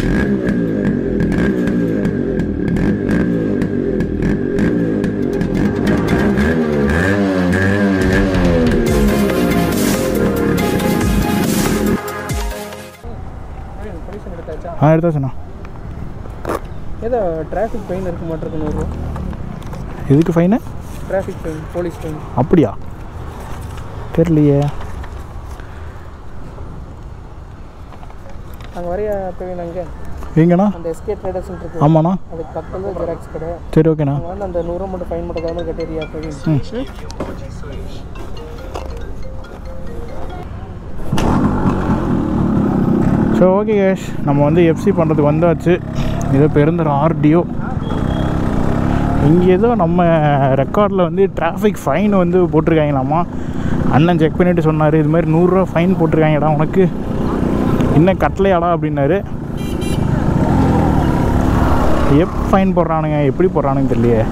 pollution எடுத்தாச்சா ஆ எடுத்தாச்சுண்ணா ஏதோ traffic fine இருக்க மாட்டிருக்கு நூறுரூவா எதுக்கு fine traffic fine police fine அப்படியா தெரியலையே அங்கே வரைய பிரவீன் அங்கே எங்கண்ணா அந்த எஸ்கே ட்ரேடர்ஸ் இருக்கு ஆமாண்ணா அதுக்கு பக்கத்தில் தான் ஜெராக்ஸ் கடை சரி ஓகேண்ணா அங்கே வந்து அந்த நூறுரூவா மட்டும் ஃபைன் மட்டும் கவர்மெண்ட் கட்டிடுறியா பிரவீன் ம் ஸோ ஓகே கேஷ் நம்ம வந்து எஃப்சி பண்ணுறதுக்கு வந்தாச்சு ஏதோ பெருந்தரம் ஆர்டிஓ இங்கே ஏதோ நம்ம ரெக்கார்டில் வந்து டிராஃபிக் ஃபைன் வந்து போட்டிருக்காங்களாமா அண்ணன் செக் பண்ணிட்டு சொன்னார் இது மாதிரி நூறுரூவா ஃபைன் போட்டிருக்காங்கடா உனக்கு இன்னும் கட்டலையாடா அப்படின்னாரு எப் ஃபைன் போடுறானுங்க எப்படி போடுறானுங்க தெரியலையே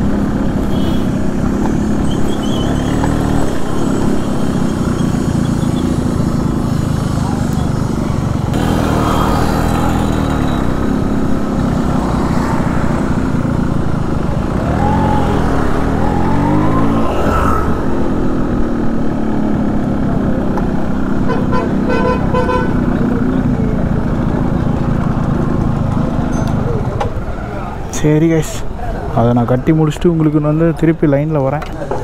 சரி கைஸ் அதை நான் கட்டி முடிச்சுட்டு உங்களுக்கு நான் வந்து திருப்பி லைனில் வரேன்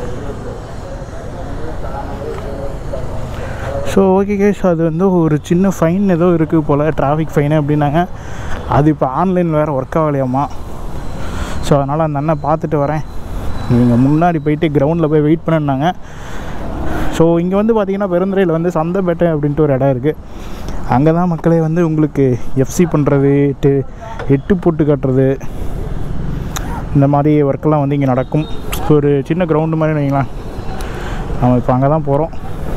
ஸோ ஓகே கேஸ் அது வந்து ஒரு சின்ன ஃபைன் ஏதோ இருக்குது போல் டிராஃபிக் ஃபைனு அப்படின்னாங்க அது இப்போ ஆன்லைன் வேறு ஒர்க் ஆகலையாமா ஸோ அதனால் அந்த அண்ணன் பார்த்துட்டு வரேன் நீங்கள் முன்னாடி போயிட்டு கிரவுண்டில் போய் வெயிட் பண்ணுனாங்க ஸோ இங்கே வந்து பார்த்தீங்கன்னா பெருந்துறையில் வந்து சந்தைப்பேட்டை அப்படின்ட்டு ஒரு இடம் இருக்குது அங்கே தான் மக்களே வந்து உங்களுக்கு எஃப்சி பண்ணுறது எட்டு எட்டு போட்டு கட்டுறது இந்த மாதிரி ஒர்க்கெல்லாம் வந்து இங்கே நடக்கும் ஒரு சின்ன கிரவுண்டு மாதிரி வைங்களேன் நம்ம இப்போ அங்கே தான் போகிறோம்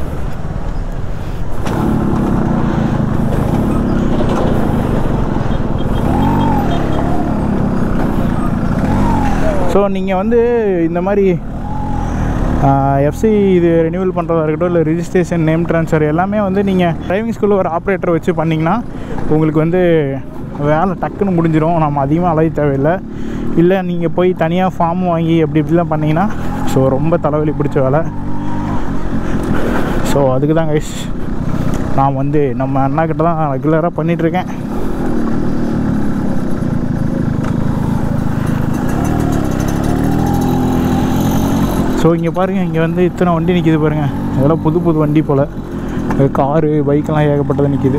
ஸோ நீங்கள் வந்து இந்த மாதிரி எஃப்சி இது ரெனியூவல் பண்ணுறதா இருக்கட்டும் இல்லை ரிஜிஸ்ட்ரேஷன் நேம் ட்ரான்ஸ்ஃபர் எல்லாமே வந்து நீங்கள் டிரைவிங் ஸ்கூலில் ஒரு ஆப்ரேட்டர் வச்சு பண்ணிங்கன்னா உங்களுக்கு வந்து வேலை டக்குன்னு முடிஞ்சிடும் நம்ம அதிகமாக அலைய தேவையில்லை இல்லை நீங்கள் போய் தனியாக ஃபார்ம் வாங்கி அப்படி இப்படிலாம் பண்ணிங்கன்னா ஸோ ரொம்ப தலைவலி பிடிச்ச வேலை ஸோ அதுக்கு தான் கைஸ் நான் வந்து நம்ம அண்ணா கிட்ட தான் ரெகுலராக பண்ணிகிட்ருக்கேன் ஸோ இங்கே பாருங்கள் இங்கே வந்து இத்தனை வண்டி நிற்கிது பாருங்கள் இதெல்லாம் புது புது வண்டி போல் காரு பைக்கெல்லாம் ஏகப்பட்டது நிற்கிது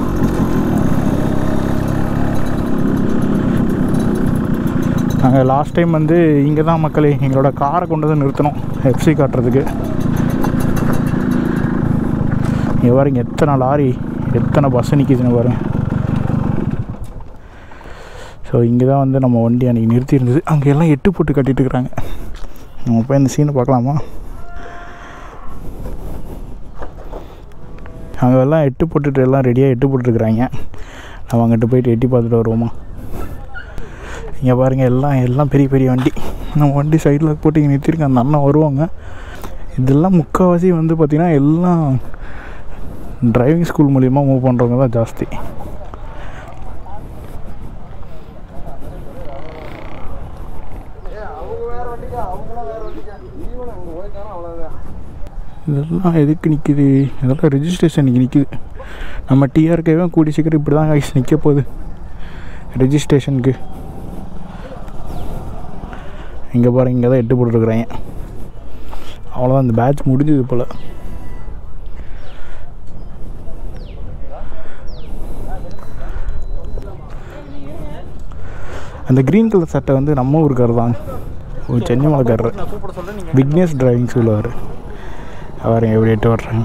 நாங்கள் லாஸ்ட் டைம் வந்து இங்கே தான் மக்களே எங்களோட காரை கொண்டு வந்து நிறுத்தினோம் எஃப்சி காட்டுறதுக்கு இங்கே பாருங்க எத்தனை லாரி எத்தனை பஸ் நிற்கிதுன்னு பாருங்க ஸோ இங்கே தான் வந்து நம்ம வண்டி அன்றைக்கி நிறுத்தி இருந்தது அங்கே எல்லாம் எட்டு போட்டு கட்டிட்டு இருக்கிறாங்க நம்ம போய் இந்த சீனை பார்க்கலாமா அங்கே எல்லாம் எட்டு போட்டுட்டு எல்லாம் ரெடியாக எட்டு போட்டுருக்குறாங்க நம்ம அங்கிட்டு போயிட்டு எட்டி பார்த்துட்டு வருவோமா இங்கே பாருங்கள் எல்லாம் எல்லாம் பெரிய பெரிய வண்டி நம்ம வண்டி சைடில் போட்டு இங்கே நிறுத்திருக்கேன் அந்த அண்ணன் வருவாங்க இதெல்லாம் முக்கால்வாசி வந்து பார்த்திங்கன்னா எல்லாம் டிரைவிங் ஸ்கூல் மூலிமா மூவ் பண்ணுறவங்க தான் ஜாஸ்தி இதெல்லாம் எதுக்கு நிற்கிது இதெல்லாம் ரெஜிஸ்ட்ரேஷன் இன்றைக்கி நிற்கிது நம்ம டிஆர்கேவே கூடி சீக்கிரம் இப்படி தான் கைஸ் நிற்க போகுது ரெஜிஸ்ட்ரேஷனுக்கு இங்கே பாருங்க இங்கே தான் எட்டு போட்டுருக்குறாங்க அவ்வளோதான் இந்த பேட்ச் முடிஞ்சது போல் அந்த க்ரீன் கலர் சட்டை வந்து நம்ம ஊருக்காரர் தான் ஒரு சென்னை மலைக்காரர் விக்னேஷ் டிரைவிங் சொல்லுவார் அவர் எப்படி எட்டு வர்றாங்க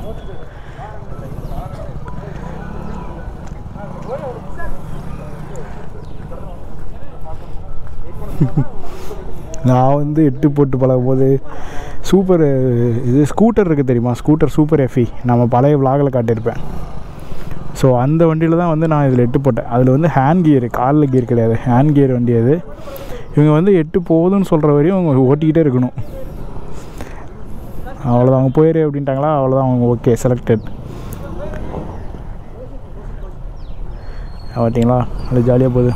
நான் வந்து எட்டு போட்டு பழகும் போது சூப்பர் இது ஸ்கூட்டர் இருக்குது தெரியுமா ஸ்கூட்டர் சூப்பர் எஃபி நம்ம பழைய விலாகில் காட்டியிருப்பேன் ஸோ அந்த வண்டியில் தான் வந்து நான் இதில் எட்டு போட்டேன் அதில் வந்து ஹேண்ட் கியர் காலில் கியர் கிடையாது ஹேண்ட் கியர் வண்டி அது இவங்க வந்து எட்டு போகுதுன்னு சொல்கிற வரையும் அவங்க ஓட்டிக்கிட்டே இருக்கணும் அவ்வளோதான் அவங்க போயிரு அப்படின்ட்டாங்களா அவ்வளோதான் அவங்க ஓகே செலக்டட் பார்த்தீங்களா அது ஜாலியாக போகுது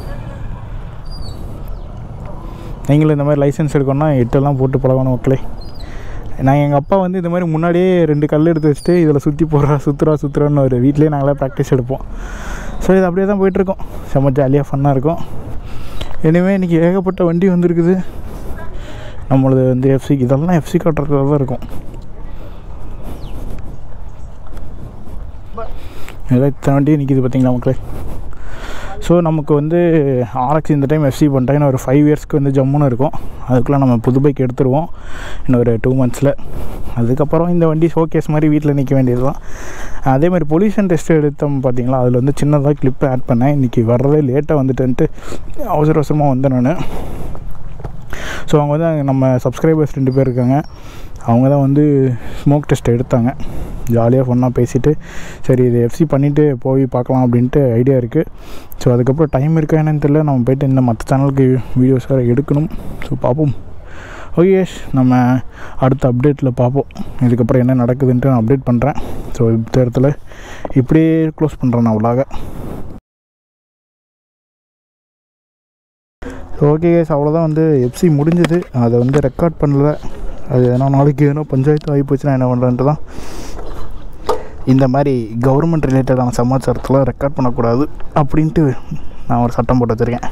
நீங்களும் இந்த மாதிரி லைசன்ஸ் எடுக்கணும்னா எட்டெல்லாம் போட்டு பழகணும் மக்களே நான் எங்கள் அப்பா வந்து இந்த மாதிரி முன்னாடியே ரெண்டு கல் எடுத்து வச்சுட்டு இதில் சுற்றி போடுறா சுற்றுறா சுற்றுறான்னு ஒரு வீட்லேயே நாங்களே ப்ராக்டிஸ் எடுப்போம் ஸோ இது அப்படியே தான் போயிட்டுருக்கோம் செம்ம ஜாலியாக ஃபன்னாக இருக்கும் எனவே இன்றைக்கி ஏகப்பட்ட வண்டி வந்திருக்குது நம்மளது வந்து எஃப்சி இதெல்லாம் எஃப்சி காட்டுறதுல தான் இருக்கும் ஏதோ இத்தனை வண்டி நிற்கிது பார்த்தீங்களா மக்களே ஸோ நமக்கு வந்து ஆர்எக்ஸ் இந்த டைம் எஃப்சி பண்ணிட்டேன் ஒரு ஃபைவ் இயர்ஸ்க்கு வந்து ஜம்முன்னு இருக்கும் அதுக்குள்ளே நம்ம புது பைக் எடுத்துருவோம் இன்னும் ஒரு டூ மந்த்ஸில் அதுக்கப்புறம் இந்த வண்டி ஷோகேஸ் மாதிரி வீட்டில் நிற்க வேண்டியது தான் அதே மாதிரி பொல்யூஷன் டெஸ்ட் எடுத்தோம் பார்த்தீங்களா அதில் வந்து சின்னதாக கிளிப் ஆட் பண்ணேன் இன்றைக்கி வர்றதே லேட்டாக வந்துட்டேன்ட்டு அவசர அவசரமாக வந்தேன் நான் ஸோ அவங்க வந்து நம்ம சப்ஸ்கிரைபர்ஸ் ரெண்டு பேர் இருக்காங்க அவங்க தான் வந்து ஸ்மோக் டெஸ்ட் எடுத்தாங்க ஜாலியாக ஃபன்னாக பேசிவிட்டு சரி இது எஃப்சி பண்ணிவிட்டு போய் பார்க்கலாம் அப்படின்ட்டு ஐடியா இருக்குது ஸோ அதுக்கப்புறம் டைம் இருக்கா என்னன்னு தெரியல நம்ம போயிட்டு இந்த மற்ற சேனலுக்கு வீடியோஸ் வேறு எடுக்கணும் ஸோ பார்ப்போம் ஓகே நம்ம அடுத்த அப்டேட்டில் பார்ப்போம் இதுக்கப்புறம் என்ன நடக்குதுன்ட்டு நான் அப்டேட் பண்ணுறேன் ஸோ இந்த இடத்துல இப்படியே க்ளோஸ் பண்ணுறேன் நான் உள்ளாக ஓகே கேஸ் அவ்வளோதான் வந்து எஃப்சி முடிஞ்சது அதை வந்து ரெக்கார்ட் பண்ணல அது எதனா நாளைக்கு எதனா பஞ்சாயத்து ஆகி போச்சுன்னா என்ன பண்ணுறேன்ட்டு தான் இந்த மாதிரி கவர்மெண்ட் ரிலேட்டடான சமாச்சாரத்தில் ரெக்கார்ட் பண்ணக்கூடாது அப்படின்ட்டு நான் ஒரு சட்டம் போட்டு வச்சுருக்கேன்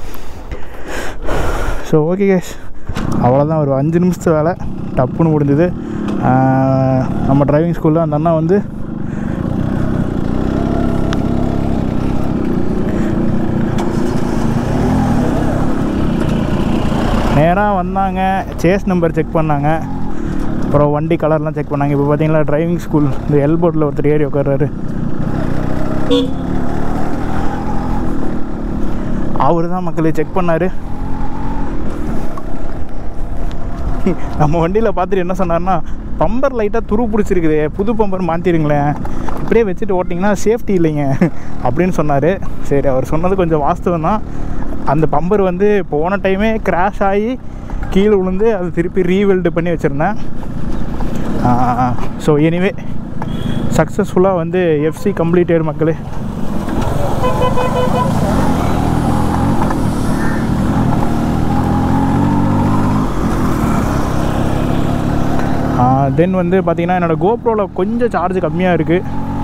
ஸோ ஓகே கேஸ் அவ்வளோதான் ஒரு அஞ்சு நிமிஷத்து வேலை டப்புன்னு முடிஞ்சுது ஆஹ் நம்ம டிரைவிங் ஸ்கூலில் அந்த அண்ணா வந்து நேராக வந்தாங்க சேஸ் நம்பர் செக் பண்ணாங்க அப்புறம் வண்டி கலர்லாம் செக் பண்ணாங்க இப்போ பார்த்தீங்களா டிரைவிங் ஸ்கூல் இந்த எல்போர்ட்டில் ஒருத்தர் ஏறி உட்கார்றாரு அவர் தான் மக்களை செக் பண்ணார் நம்ம வண்டியில் பார்த்துட்டு என்ன சொன்னார்னா பம்பர் லைட்டாக துரு பிடிச்சிருக்குது புது பம்பர் மாற்றிடுங்களேன் இப்படியே வச்சுட்டு ஓட்டிங்கன்னா சேஃப்டி இல்லைங்க அப்படின்னு சொன்னார் சரி அவர் சொன்னது கொஞ்சம் வாஸ்தவம் தான் அந்த பம்பர் வந்து போன டைமே கிராஷ் ஆகி கீழே விழுந்து அது திருப்பி ரீவெல்டு பண்ணி வச்சுருந்தேன் ஸோ எனிவே சக்ஸஸ்ஃபுல்லாக வந்து எஃப்சி கம்ப்ளீட்டட் மக்களே தென் வந்து பார்த்தீங்கன்னா என்னோடய கோப்ரோவில் கொஞ்சம் சார்ஜ் கம்மியாக இருக்குது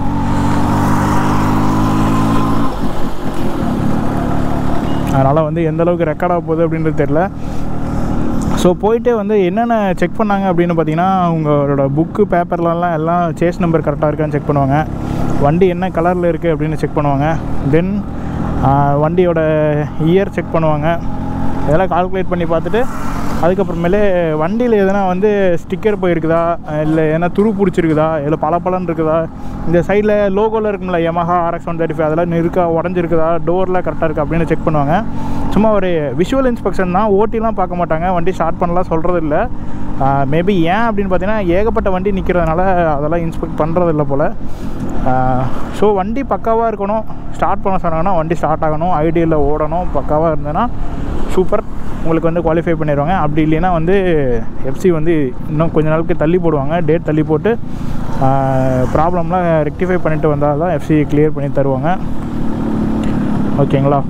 அதனால் வந்து எந்த அளவுக்கு ரெக்கார்ட் ஆக போகுது அப்படின்றது தெரில ஸோ போயிட்டு வந்து என்னென்ன செக் பண்ணாங்க அப்படின்னு பார்த்தீங்கன்னா உங்களோட புக்கு பேப்பர்லலாம் எல்லாம் சேஸ் நம்பர் கரெக்டாக இருக்கான்னு செக் பண்ணுவாங்க வண்டி என்ன கலரில் இருக்குது அப்படின்னு செக் பண்ணுவாங்க தென் வண்டியோட இயர் செக் பண்ணுவாங்க இதெல்லாம் கால்குலேட் பண்ணி பார்த்துட்டு அதுக்கப்புறமேலே வண்டியில் எதனா வந்து ஸ்டிக்கர் போயிருக்குதா இல்லை எதனா துரு பிடிச்சிருக்குதா இல்லை பளபளன்னு இருக்குதா இந்த சைடில் லோகோவில் இருக்கும்ல Yamaha RX one thirty five அதெல்லாம் இருக்கா உடஞ்சிருக்குதா டோர்லாம் கரெக்டாக இருக்கா அப்படின்னு செக் பண்ணுவாங்க சும்மா ஒரு விஷுவல் இன்ஸ்பெக்ஷன் தான் ஓட்டிலாம் பார்க்க மாட்டாங்க வண்டி ஸ்டார்ட் பண்ணலாம் சொல்கிறது இல்லை மேபி ஏன் அப்படின்னு பார்த்தீங்கன்னா ஏகப்பட்ட வண்டி நிற்கிறதுனால அதெல்லாம் இன்ஸ்பெக்ட் பண்ணுறது இல்லை போல் ஸோ வண்டி பக்காவாக இருக்கணும் ஸ்டார்ட் பண்ண சொன்னாங்கன்னா வண்டி ஸ்டார்ட் ஆகணும் ஐடியில் ஓடணும் பக்காவாக இருந்ததுன்னா சூப்பர் உங்களுக்கு வந்து குவாலிஃபை பண்ணிடுவாங்க அப்படி இல்லைன்னா வந்து எஃப்சி வந்து இன்னும் கொஞ்ச நாளுக்கு தள்ளி போடுவாங்க டேட் தள்ளி போட்டு ப்ராப்ளம்லாம் ரெக்டிஃபை பண்ணிட்டு வந்தால் தான் எஃப்சி கிளியர் பண்ணி தருவாங்க ஓகேங்களா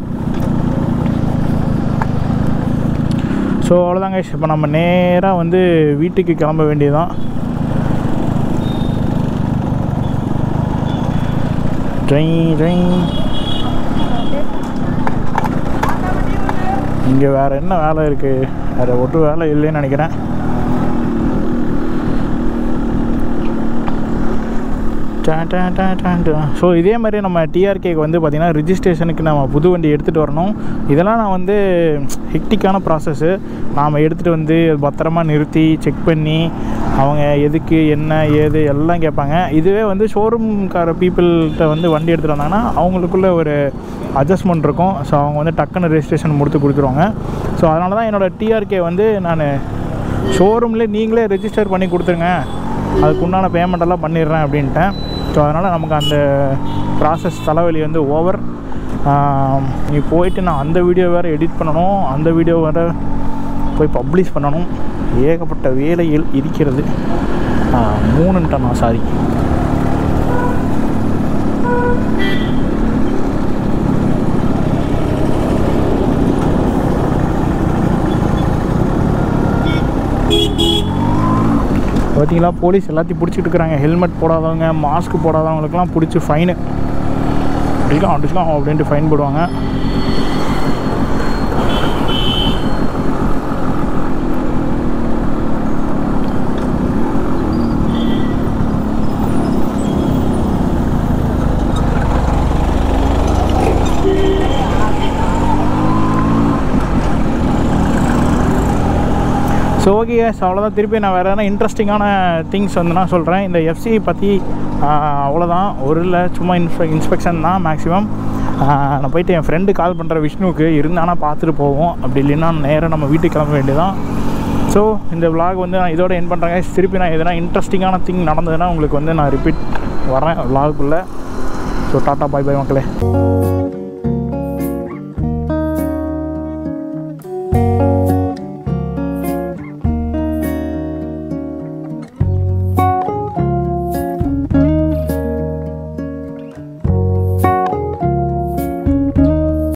ஸோ அவ்வளோதாங்க இப்போ நம்ம நேராக வந்து வீட்டுக்கு கிளம்ப வேண்டியதுதான் ட்ரெயின் ட்ரெயின் இங்கே வேறு என்ன வேலை இருக்குது வேறு ஒரு வேலை இல்லைன்னு நினைக்கிறேன் ஸோ இதே மாதிரி நம்ம டிஆர்கேக்கு வந்து பார்த்திங்கன்னா ரிஜிஸ்ட்ரேஷனுக்கு நம்ம புது வண்டி எடுத்துகிட்டு வரணும் இதெல்லாம் நான் வந்து ஹெக்டிக்கான ப்ராசஸ்ஸு நாம் எடுத்துகிட்டு வந்து பத்திரமா நிறுத்தி செக் பண்ணி அவங்க எதுக்கு என்ன ஏது எல்லாம் கேட்பாங்க இதுவே வந்து ஷோரூம்கார பீப்புள்கிட்ட வந்து வண்டி எடுத்துகிட்டு வந்தாங்கன்னா அவங்களுக்குள்ள ஒரு அட்ஜஸ்ட்மெண்ட் இருக்கும் ஸோ அவங்க வந்து டக்குன்னு ரெஜிஸ்ட்ரேஷன் முடித்து கொடுத்துருவாங்க ஸோ அதனால தான் என்னோடய டிஆர்கே வந்து நான் ஷோரூம்லேயே நீங்களே ரெஜிஸ்டர் பண்ணி கொடுத்துருங்க அதுக்கு உண்டான பேமெண்ட் எல்லாம் பண்ணிடுறேன் அப்படின்ட்டேன் ஸோ அதனால் நமக்கு அந்த ப்ராசஸ் தலைவலி வந்து ஓவர் நீ போயிட்டு நான் அந்த வீடியோ வேறு எடிட் பண்ணணும் அந்த வீடியோ வேறு போய் பப்ளிஷ் பண்ணணும் ஏகப்பட்ட வேலைகள் இருக்கிறது மூணுன்ட்டேன் நான் சாரி பார்த்தீங்களா போலீஸ் எல்லாத்தையும் பிடிச்சிட்டு இருக்கிறாங்க ஹெல்மெட் போடாதவங்க மாஸ்க் போடாதவங்களுக்குலாம் பிடிச்சி ஃபைனு அடிக்கலாம் அடிச்சுக்கலாம் அப்படின்ட்டு ஃபைன் போடுவாங்க ஸோ ஓகே ஸோ அவ்வளோதான் திருப்பி நான் வேறு எதனா இன்ட்ரெஸ்டிங்கான திங்ஸ் வந்து நான் சொல்கிறேன் இந்த எஃப்சி பற்றி அவ்வளோதான் ஒரு இல்லை சும்மா இன்ஸ்பெ இன்ஸ்பெக்ஷன் தான் மேக்ஸிமம் நான் போயிட்டு என் ஃப்ரெண்டு கால் பண்ணுற விஷ்ணுவுக்கு இருந்தானா பார்த்துட்டு போவோம் அப்படி இல்லைன்னா நேராக நம்ம வீட்டுக்கு கிளம்ப வேண்டியதான் ஸோ இந்த vlog வந்து நான் இதோட என் பண்ணுறேங்க திருப்பி நான் எதனா இன்ட்ரெஸ்டிங்கான திங் நடந்ததுன்னா உங்களுக்கு வந்து நான் ரிப்பீட் வரேன் vlog-குள்ள ஸோ டாட்டா பாய் பாய் மக்களே